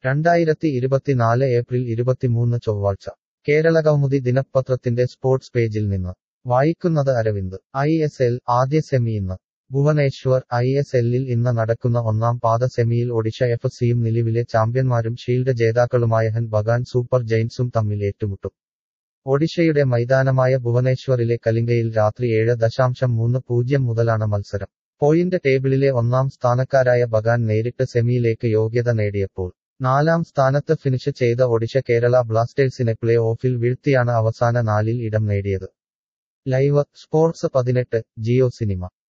രണ്ടായിരത്തി ഇരുപത്തിനാല് ഏപ്രിൽ ഇരുപത്തിമൂന്ന് ചൊവ്വാഴ്ച കേരള കൗമുദി ദിനപത്രത്തിന്റെ സ്പോർട്സ് പേജിൽ നിന്ന് വായിക്കുന്നത് അരവിന്ദ് ഐ എസ് എൽ ആദ്യ സെമി ഇന്ന് ഭുവനേശ്വർ ഐ എസ് എല്ലിൽ ഇന്ന് നടക്കുന്ന ഒന്നാം പാദ സെമിയിൽ ഒഡിഷ എഫ് സിയും നിലവിലെ ചാമ്പ്യന്മാരും ഷീൽഡ് ജേതാക്കളുമായ ഹൻ ബഗാൻ സൂപ്പർ ജയിൻസും തമ്മിൽ ഏറ്റുമുട്ടും ഒഡിഷയുടെ മൈതാനമായ ഭുവനേശ്വറിലെ കലിംഗയിൽ രാത്രി ഏഴ് ദശാംശം മൂന്ന് പൂജ്യം മുതലാണ് മത്സരം പോയിന്റ് ടേബിളിലെ ഒന്നാം സ്ഥാനക്കാരായ ബഗാൻ നേരിട്ട് സെമിയിലേക്ക് യോഗ്യത നേടിയപ്പോൾ നാലാം സ്ഥാനത്ത് ഫിനിഷ് ചെയ്ത ഒഡിഷ കേരള ബ്ലാസ്റ്റേഴ്സിനെ പ്ലേ ഓഫിൽ വീഴ്ത്തിയാണ് അവസാന നാലിൽ ഇടം നേടിയത് ലൈവ് സ്പോർട്സ് പതിനെട്ട് ജിയോ സിനിമ